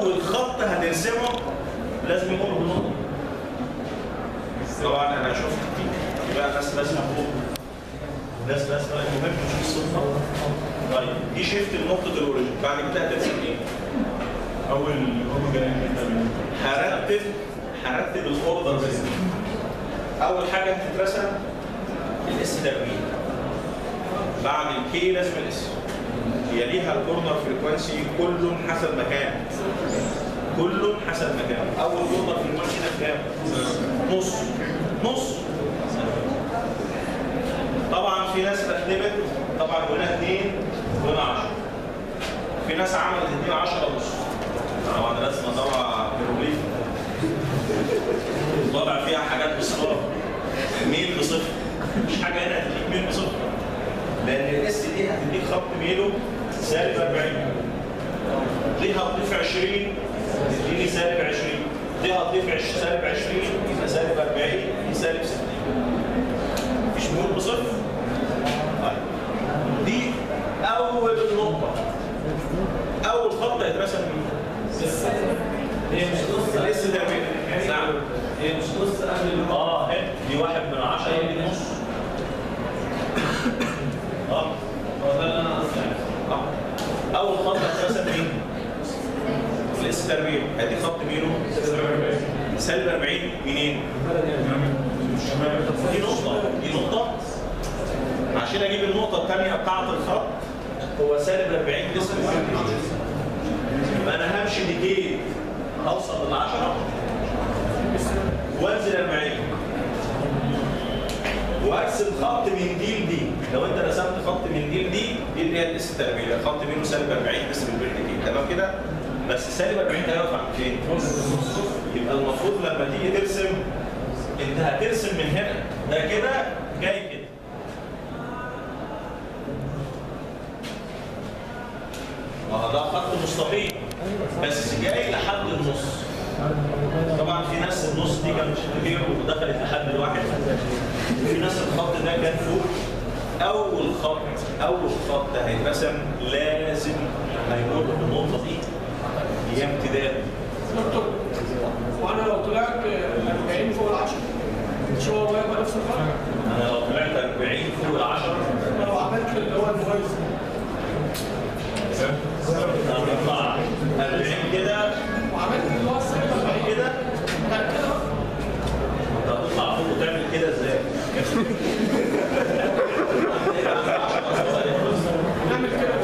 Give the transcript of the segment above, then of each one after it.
اول خط هترسمه لازم يمر بالنقطه طبعا انا شفت كتير بقى ناس لازم فوق ناس ناس بقى المهم نشوف الصدفه طيب دي شيفت لنقطه الاوريجن بعد كده هترسم ايه؟ اول هم جايين من هرتب هرتب الاوردر بس اول حاجه هتترسم الاس تربيع بعد الكي لازم الاس يليها الكورنر فريكوانسي كل حسب مكان كل حسب مكان اول كورنر فريكوانسي ده كام؟ نص نص طبعا في ناس رتبت طبعا هنا 2 وهنا 10 في ناس عملت 2 10 ونص طبعا رسمه طبعا هيروغليفي طالع فيها حاجات بصفار ميل بصفر مش حاجه هنا هتديك ميل بصفر لان الاس دي هتديك خط ميله سالب 40 دي هتضيف 20 تديني سالب 20 دي هتضيف عش- سالب 20 يبقى سالب 40 دي سالب 60 مفيش ميول بصفر طيب دي اول نقطه اول خط هيترسم مين؟ هي مش نص الاس تربيع نعم هي مش نص قبل ال- اه هنا دي واحد من عشرة هي دي دي نص نص اه هو ده اللي انا قصدي عليه اه اول خط هترسم مين؟ الاس تربيع ادي خط مينه سالب 40 منين؟ دي نقطة دي نقطة عشان اجيب النقطة الثانية بتاعة الخط هو سالب 40 ديسبل يبقى انا همشي ديكيت اوصل لل 10 وانزل 40 وارسم خط من دي لدي لو انت رسمت خط من دي لدي دي اللي هي الاس التربيع خط منه سالب 40 ديسبل بالديكيت تمام كده بس سالب 40 ده هيقف عند فين؟ يبقى المفروض لما تيجي ترسم انت هترسم من هنا ده كده جاي كده ما ده خط مستقيم بس جاي لحد النص طبعا في ناس النص دي كانت كتير ودخلت لحد الواحد في ناس الخط ده كان فوق اول خط اول خط هيترسم لازم هيمر بالنقطه دي هي امتداد دكتور وانا لو طلعت 40 فوق ال 10 مش هو هيبقى نفس الخط انا لو طلعت 40 فوق ال 10 لو عملت اللي هو المميز هتطلع 40 كده وعملت اللي هو السالب 40 كده بعد كده انت هتطلع فوق وتعمل كده ازاي؟ نعمل كده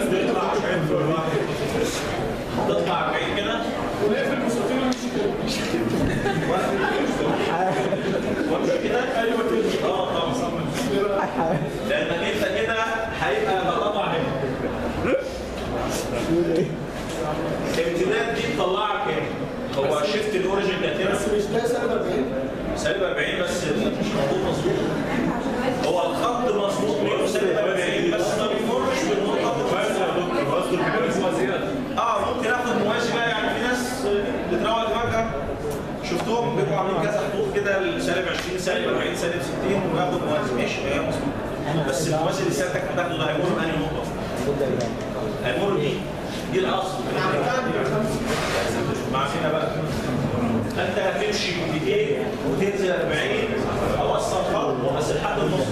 تطلع 40 كده ونقفل المستطيل ونمشي كده وامشي كده ايوه كده اه طبعا لانك انت كده هيبقى مقاطع هنا الامتداد دي تطلعك هنا هو شيفت الاوريجن كانت هنا بس مش ده سالب 40 سالب 40 بس مش مظبوط مظبوط هو الخط مظبوط منه سالب 40 بس ما بيمرش بالنقطه اه ممكن اخد موازي بقى يعني في ناس بتروق دماغها شفتهم بيبقوا عاملين كذا خطوط كده لسالب 20 سالب 40 سالب 60 وياخد موازي ماشي هي مظبوط بس الموازي اللي سيادتك هتاخده ده هيمر بأنهي نقطه؟ هيمر دي دي الاصل مع فينا بقى انت هتمشي بدقيقه وتنزل 40 اوصل خط بس لحد النص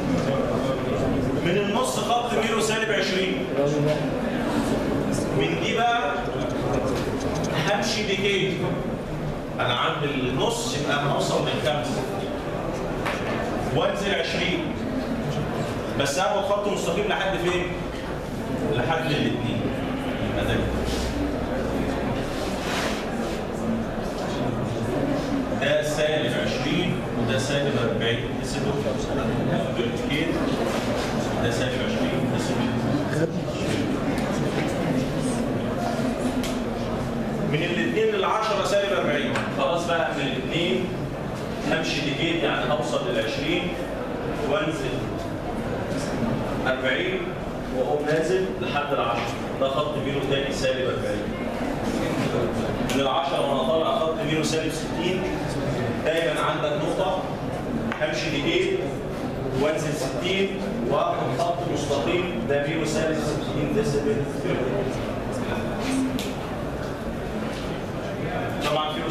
من النص خط ميله سالب 20 من دي بقى همشي ديكيت انا عند النص يبقى انا اوصل للخمسه وانزل 20 بس هاخد خط مستقيم لحد فين؟ لحد الاثنين يبقى ده ده سالب 20 وده سالب 40 نسبه بالكيت ده سالب 20 نسبه من الاثنين للعشرة سالب 40 خلاص بقى من الاثنين همشي ديكيت يعني هوصل لل 20 وانزل 40 واقوم نازل لحد ال 10 ده خط ميله تاني سالب 40 من ال 10 وانا طالع خط ميله سالب 60 دايما عندك نقطة همشي ديكيت وانزل 60 واخد خط مستقيم ده ميله سالب 60 ديسبل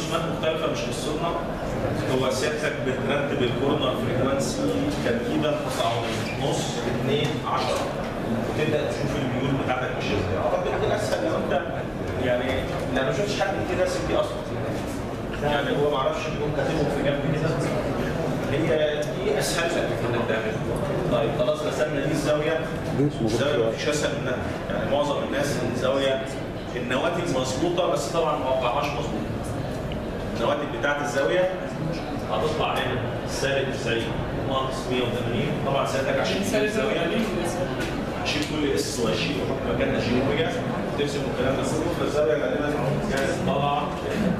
رسومات مختلفه مش قصتنا هو سيادتك بترتب الكورنر فريكونسي ترتيبا تصاعديا نص 2 10 وتبدا تشوف الميول بتاعتك مش ازاي اعتقد دي اسهل لو انت يعني انا ما شفتش حد كده راسم دي اصلا يعني هو ما اعرفش بيقوم كاتبهم في جنب كده هي دي اسهل لك انك تعملها طيب خلاص رسمنا دي الزاويه الزاويه مفيش اسهل منها يعني معظم الناس الزاويه النواتج مظبوطه بس طبعا ما وقعهاش مظبوط النواتج بتاعت الزاويه هتطلع هنا سالب 90 ناقص 180 طبعا سالتك عشان سالب الزاويه يعني شيل كل اس واشيل وحط مكانها شيل اوميجا ترسم الكلام ده كله فالزاويه غالبا كانت طالعه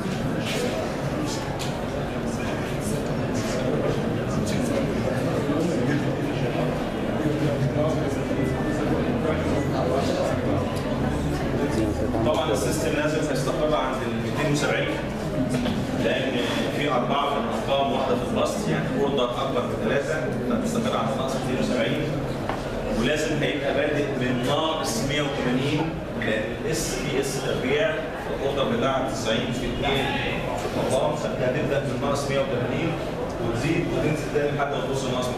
طبعا السيستم لازم يستقر عند ال 270 لان في اربعه في الارقام واحده في البسط يعني اوردر اكبر من ثلاثه فتستقر عند ناقص 270 ولازم هيبقى بادئ من ناقص 180 لان الاس في اس تربيع الاوردر بتاعها 90 في 2 في الارقام فهتبدا من ناقص 180 وتزيد وتنزل تاني لحد ما توصل ناقص 270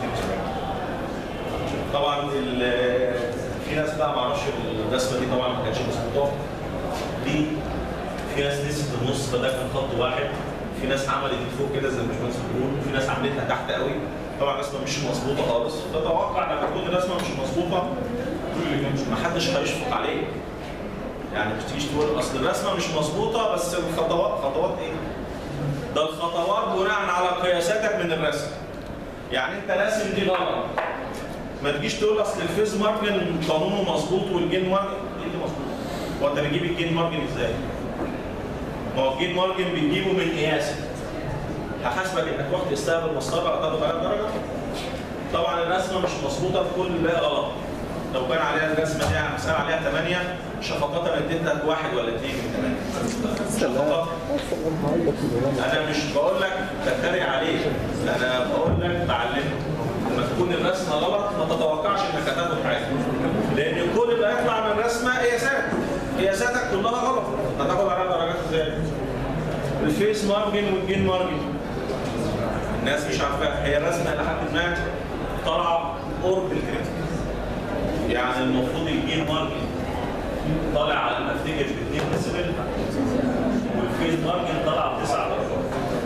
طبعا ال- في ناس بقى ما اعرفش الرسمه دي طبعا ما كانتش مظبوطه دي في ناس نسيت النص فده كان خط واحد في ناس عملت فوق كده زي ما الباشمهندس بيقول وفي ناس عملتها تحت قوي طبعا الرسمه مش مظبوطه خالص فتوقع لما تكون الرسمه مش مظبوطه ما حدش هيشفق عليه يعني مش تجيش تقول اصل الرسمه مش مظبوطه بس الخطوات خطوات ايه؟ ده الخطوات بناء على قياساتك من الرسم يعني انت راسم دي غلط ما تجيش تقول اصل الفيز مارجن قانونه مظبوط والجين مارجن ايه اللي مظبوط؟ هو انت بتجيب الجين مارجن ازاي؟ ما هو الجين مارجن بتجيبه من قياسك هحاسبك انك رحت تستقبل مسطره هتاخد عليها درجه طبعا الرسمه مش مظبوطه في كل الباقي غلط لو كان عليها الرسمه دي مثلا عليها 8 شفقات انا اديتك واحد ولا اثنين من 8 شفقات انا مش بقول لك بتريق عليك انا بقول لك بعلمك لما تكون الرسمه غلط ما تتوقعش انك هتاخد حاجه لان كل اللي هيطلع من الرسمه قياسات قياساتك كلها غلط هتاخد عليها درجات ازاي؟ الفيس مارجن والجين مارجن الناس مش عارفاها هي الرسمه لحد ما طالعه قرب الكريتيكال يعني المفروض الجين مارجن طالع على ما افتكر ب 2 ديسيبل والفيز مارجن طلع ب 9 درجات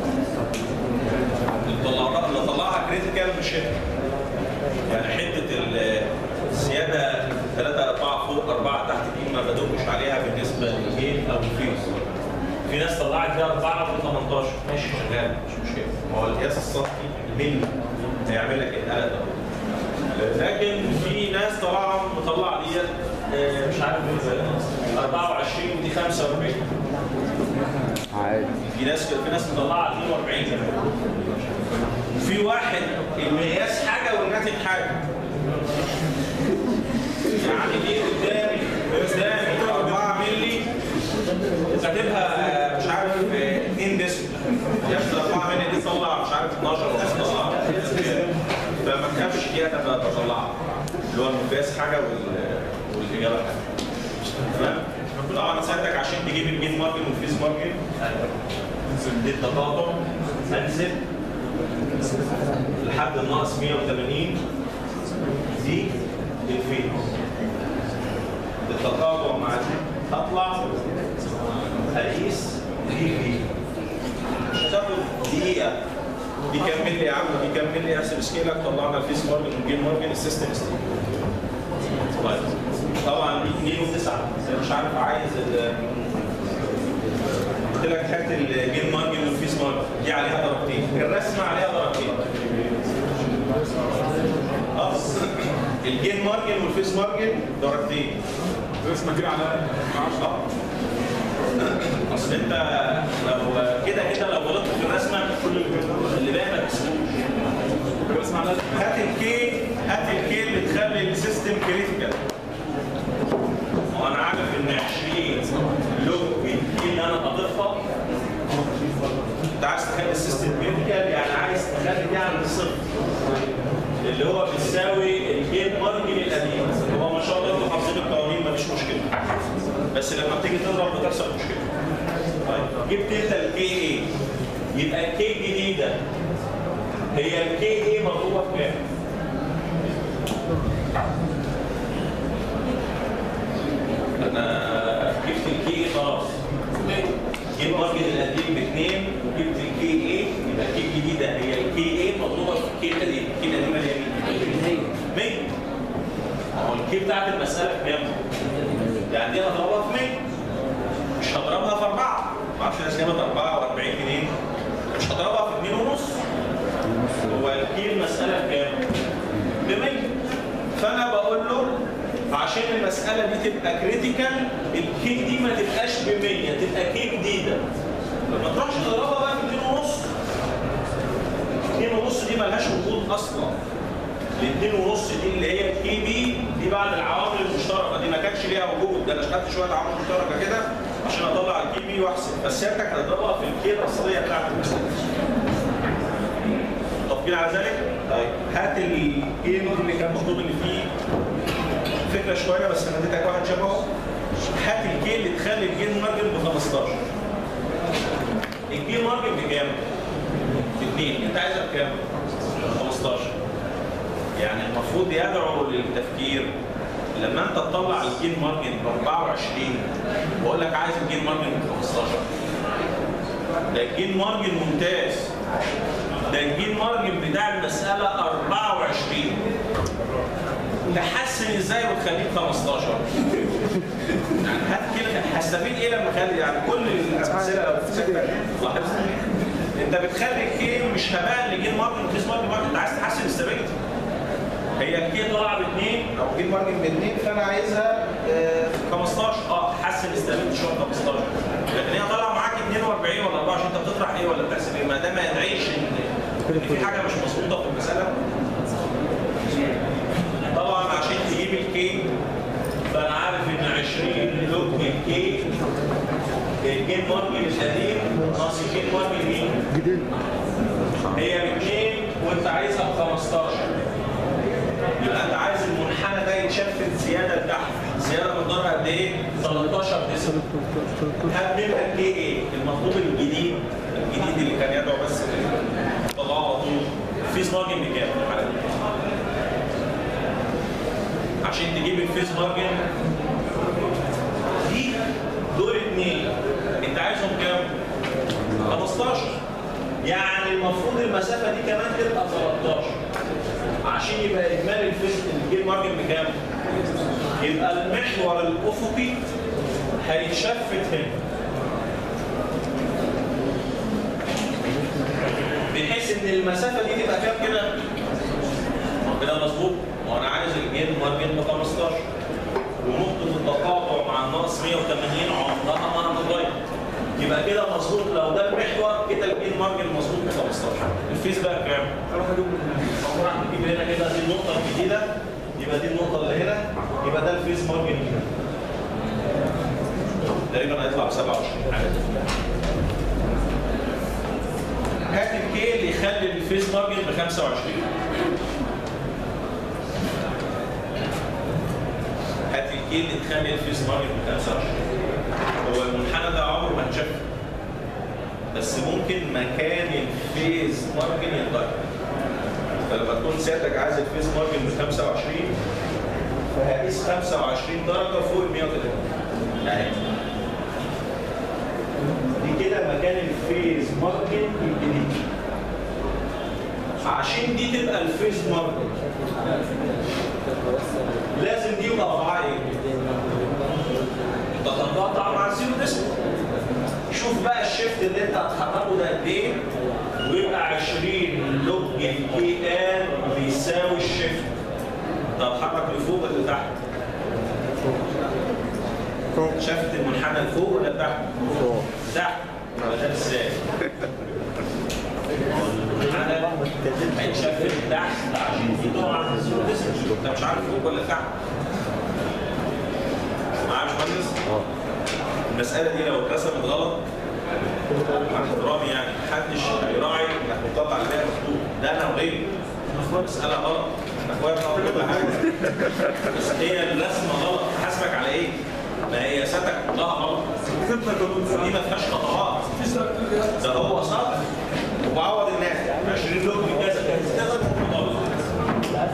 اللي طلعها اللي طلعها كريتيكال مش هنا يعني حته ال- الزياده 3 4 فوق 4 تحت دي ما بدقش عليها بالنسبه للجين او الفيز في ناس طلعت فيها 4 في 18 ماشي شغال مش مشكله ما هو القياس السطحي الملي هيعمل لك القلق ده لكن في ناس طبعا مطلع ديت آه، مش عارف آه، 24 ودي 45 عادي في ناس في ناس مطلعه 42 كمان وفي واحد المقياس حاجه والناتج حاجه يعني دي قدامي قدامي 4 مللي كاتبها آه، مش عارف آه، 2 ديسم ياخد 4 مللي دي تطلع مش عارف 12 ولا تطلع فما تخافش دي هتبقى تطلعها اللي هو المقياس حاجه وال- والاجابه حاجه تمام طبعا ساعتك عشان تجيب الجين مارجن والفيز مارجن دي التقاطع انزل لحد الناقص 180 دي الفيز التقاطع مع دي هطلع اقيس دي في مش هتاخد دقيقه دي كام ملي يا عم دي كام ملي احسب سكيلك طلعنا الفيس مارجن والجين مارجن السيستم ستيل طيب طبعا دي 2 و9 مش عارف عايز ال- قلت لك هات الجين مارجن والفيس مارجن دي عليها درجتين الرسمه عليها درجتين اه الجين مارجن والفيس مارجن درجتين الرسمه كده على اه اصل انت لو كده كده لو غلطت في الرسمه كل اللي باقي ما تحسبوش الرسمه على هات الكي هات الكي اللي تخلي السيستم كريتيكال وانا عارف ان 20 لوج الكي اللي انا حاططها انت عايز تخلي السيستم كريتيكال يعني عايز تخلي دي عند الصفر اللي هو بيساوي الجيم مارجن القديم هو ما شاء الله انتوا حافظين القوانين مفيش مشكله بس لما بتيجي تضرب بتحصل مشكله طيب جبت انت الكي ايه يبقى الكي الجديده هي الكي ايه مضروبه في كام؟ انا جبت الكي خلاص جيب مارجن القديم باثنين وجبت الكي ايه يبقى الكي الجديده هي الكي ايه مضروبه في الكي القديم الكي القديمه اللي هي مين؟ 100 هو الكي بتاعت المساله بكام؟ يعني دي هضربها في 100 مش هضربها في 4 ما اعرفش الناس جابت 44 جنيه مش هضربها في 2 ونص هو الكي المساله بكام؟ ب 100 فانا بقول له عشان المساله دي تبقى كريتيكال الكي دي ما تبقاش ب 100 تبقى كي جديده ما تروحش تضربها بقى في 2 ونص 2 ونص دي ملهاش وجود اصلا الاثنين ونص دي اللي هي الكي بي دي بعد العوامل المشتركه دي ما كانش ليها وجود ده انا اشتغلت شويه عوامل مشتركه كده عشان اطلع الكي بي واحسب بس سيادتك هتضربها في الكي الاصليه بتاعت المساله متفقين على ذلك؟ طيب هات الجيم اللي كان مطلوب اللي فيه فكره شويه بس انا اديتك واحد شبهه هات الجيل اللي تخلي الجيل مارجن ب 15 الجيل مارجن بكام؟ باثنين انت عايزها بكام؟ 15 يعني المفروض يدعو للتفكير لما انت تطلع الجيل مارجن ب 24 بقول لك عايز الجيل مارجن ب 15 ده الجيل مارجن ممتاز ده الجيل مارجن بتاع المسألة 24 تحسن ازاي وتخليك 15 يعني هات كده هستفيد ايه لما اخلي يعني كل الامثله لو تفتكر لاحظت انت بتخلي الكي مش هباء لجيل مارجن وكيس مارجن مارجن انت عايز تحسن استابيليتي هي الكي طالعه باثنين او جيل مارجن باثنين فانا عايزها آه، 15 اه تحسن استابيليتي شويه 15 لكن هي طالعه معاك 42 ولا 24 انت بتطرح ايه ولا بتحسب ايه ما ده ما يدعيش ان إن في حاجه مش مظبوطه في المساله طبعا عشان تجيب الكي فانا عارف ان 20 لوج الكي الجيم مارجن القديم ناقص الجيم مارجن مين؟ جديد هي باثنين وانت عايزها ب 15 يبقى انت عايز المنحنى ده يتشفت زياده لتحت زياده مقدارها قد ايه؟ 13 ديسبل هتبقى الكي ايه؟ المطلوب الجديد الجديد اللي كان يدعو بس طلعه على طول الفيس مارجن بكام في الحاله دي؟ عشان تجيب الفيس مارجن دي دول اتنين انت عايزهم كام؟ 15 يعني المفروض المسافه دي كمان تبقى 13 عشان يبقى اجمالي الفيس الجيل مارجن بكام؟ يبقى المحور الافقي هيتشفت هنا بحيث ان المسافه دي تبقى كام كده؟ ما هو كده مظبوط ما هو انا عايز الجيل مارجن ب 15 ونقطه التقاطع مع الناقص 180 عمرها ما هتتغير يبقى كده مظبوط لو ده المحور كده الجيل مارجن مظبوط ب 15 الفيس بقى بكام؟ اروح اجيب طبعا نجيب هنا كده دي النقطة الجديدة يبقى دي النقطة اللي هنا يبقى ده الفيس مارجن هنا تقريبا هيطلع ب 27 حاجة هات الكي اللي يخلي الفيس مارجن ب 25 هات الكي اللي تخلي الفيس مارجن ب 25 هو المنحنى ده عمره ما اتشاف بس ممكن مكان الفيز مارجن يتغير فلما تكون سيادتك عايز الفيس مارجن ب 25 فهقيس 25 درجه فوق ال 130 يعني دي كده مكان الفيز مارجن الجديد عشان دي تبقى الفيز مارجن لازم دي يبقى وضعها ايه؟ تتقاطع مع الزيرو ديسبل شوف بقى الشيفت اللي انت هتحركه ده قد ايه ويبقى 20 لوج الكي ان بيساوي الشيفت طب اتحرك لفوق ولا لتحت؟ شفت المنحنى لفوق ولا لتحت؟ فوق تحت يبقى ده ازاي؟ المنحنى هيتشفت تحت عشان في طبعا الزيرو ديسبل انت مش عارف فوق ولا تحت معايا يا باشمهندس؟ اه المسألة دي لو اترسمت غلط مع احترامي يعني محدش هيراعي انك بتطلع عليها مكتوب ده انا وغيري مسألة غلط انا اخويا بتعرف كل حاجة بس هي الرسمة غلط حاسبك على ايه؟ ما هي قياساتك كلها غلط دي ما فيهاش خطوات ده هو صح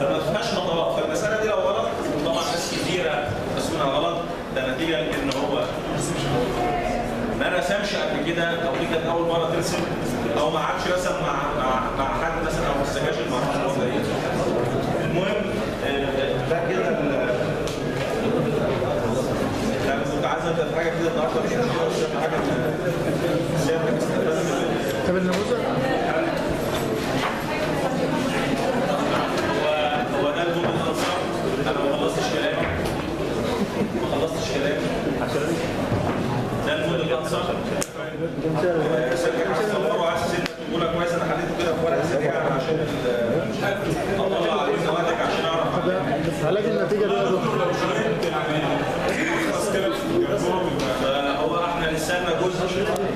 فما فيهاش خطوات فالمساله دي لو غلط طبعا ناس كتيره رسمها غلط ده نتيجه ان هو ما رسمش قبل كده او دي كانت اول مره ترسم او ما عادش رسم مع مع, مع حد مثلا او ما استجاش مع حد زي المهم آه، ده كده ال- انا كنت عايز ابدا في حاجه كده النهارده مش مشكله بس في حاجه سيادتك استفدت منها طب النموذج هو هو ده المود الانصار انا ما خلصتش كلامي ما خلصتش كلامي عشان ده المود الانصار سيادتك عايز تصوره عايز تسيب تقولها كويس انا خليته كده في ورقه سريعه عشان ال- اطلع عليه النواتج عشان اعرف علاج النتيجة دي يا دكتور خلاص كده جنبهم هو احنا لسه لنا جزء